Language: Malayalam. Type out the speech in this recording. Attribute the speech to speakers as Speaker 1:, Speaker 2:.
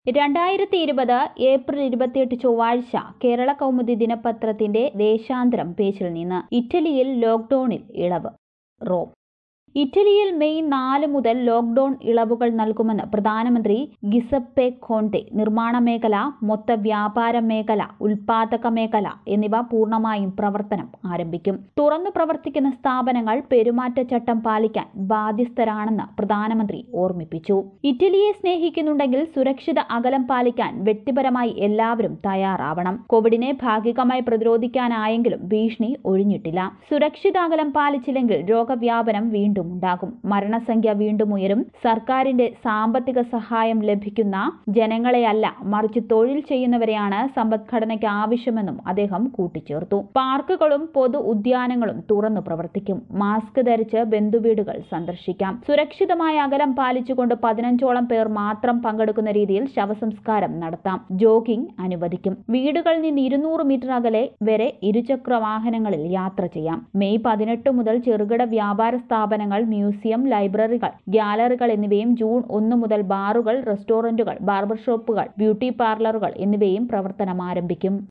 Speaker 1: രണ്ടായിരത്തി ഇരുപത് ഏപ്രിൽ ഇരുപത്തിയെട്ട് ചൊവ്വാഴ്ച കേരള കൗമുദി ദിനപത്രത്തിന്റെ ദേശാന്തരം പേജിൽ നിന്ന് ഇറ്റലിയിൽ ലോക്ഡൌണിൽ ഇളവ് റോം ഇറ്റലിയിൽ മെയ് നാല് മുതൽ ലോക്ഡൌൺ ഇളവുകൾ നൽകുമെന്ന് പ്രധാനമന്ത്രി ഗിസപ്പെ കോണ്ടെ നിർമ്മാണ മേഖല മൊത്ത വ്യാപാര മേഖല ഉൽപാദക മേഖല എന്നിവ പൂർണ്ണമായും പ്രവർത്തനം ആരംഭിക്കും തുറന്നു പ്രവർത്തിക്കുന്ന സ്ഥാപനങ്ങൾ പെരുമാറ്റച്ചട്ടം പാലിക്കാൻ ബാധ്യസ്ഥരാണെന്ന് പ്രധാനമന്ത്രി ഓർമ്മിപ്പിച്ചു ഇറ്റലിയെ സ്നേഹിക്കുന്നുണ്ടെങ്കിൽ സുരക്ഷിത അകലം പാലിക്കാൻ വ്യക്തിപരമായി എല്ലാവരും തയ്യാറാവണം കോവിഡിനെ ഭാഗികമായി പ്രതിരോധിക്കാനായെങ്കിലും ഭീഷണി ഒഴിഞ്ഞിട്ടില്ല സുരക്ഷിത അകലം പാലിച്ചില്ലെങ്കിൽ രോഗവ്യാപനം വീണ്ടും ഉണ്ടാകും മരണസംഖ്യ വീണ്ടും ഉയരും സർക്കാരിന്റെ സാമ്പത്തിക സഹായം ലഭിക്കുന്ന ജനങ്ങളെയല്ല മറിച്ച് തൊഴിൽ ചെയ്യുന്നവരെയാണ് സമ്പദ്ഘടനയ്ക്ക് ആവശ്യമെന്നും അദ്ദേഹം കൂട്ടിച്ചേർത്തു പാർക്കുകളും പൊതു ഉദ്യാനങ്ങളും തുറന്നു പ്രവർത്തിക്കും മാസ്ക് ധരിച്ച് ബന്ധുവീടുകൾ സന്ദർശിക്കാം സുരക്ഷിതമായ അകലം പാലിച്ചുകൊണ്ട് പതിനഞ്ചോളം പേർ മാത്രം പങ്കെടുക്കുന്ന രീതിയിൽ ശവസംസ്കാരം നടത്താം ജോഗിംഗ് അനുവദിക്കും വീടുകളിൽ നിന്ന് ഇരുന്നൂറ് മീറ്റർ അകലെ വരെ ഇരുചക്ര വാഹനങ്ങളിൽ യാത്ര ചെയ്യാം മെയ് പതിനെട്ട് മുതൽ ചെറുകിട വ്യാപാര സ്ഥാപനങ്ങൾ മ്യൂസിയം ലൈബ്രറികൾ ഗ്യാലറികൾ എന്നിവയും ജൂൺ ഒന്ന് മുതൽ ബാറുകൾ റെസ്റ്റോറന്റുകൾ ബാർബർ ഷോപ്പുകൾ ബ്യൂട്ടി പാർലറുകൾ എന്നിവയും പ്രവർത്തനം ആരംഭിക്കും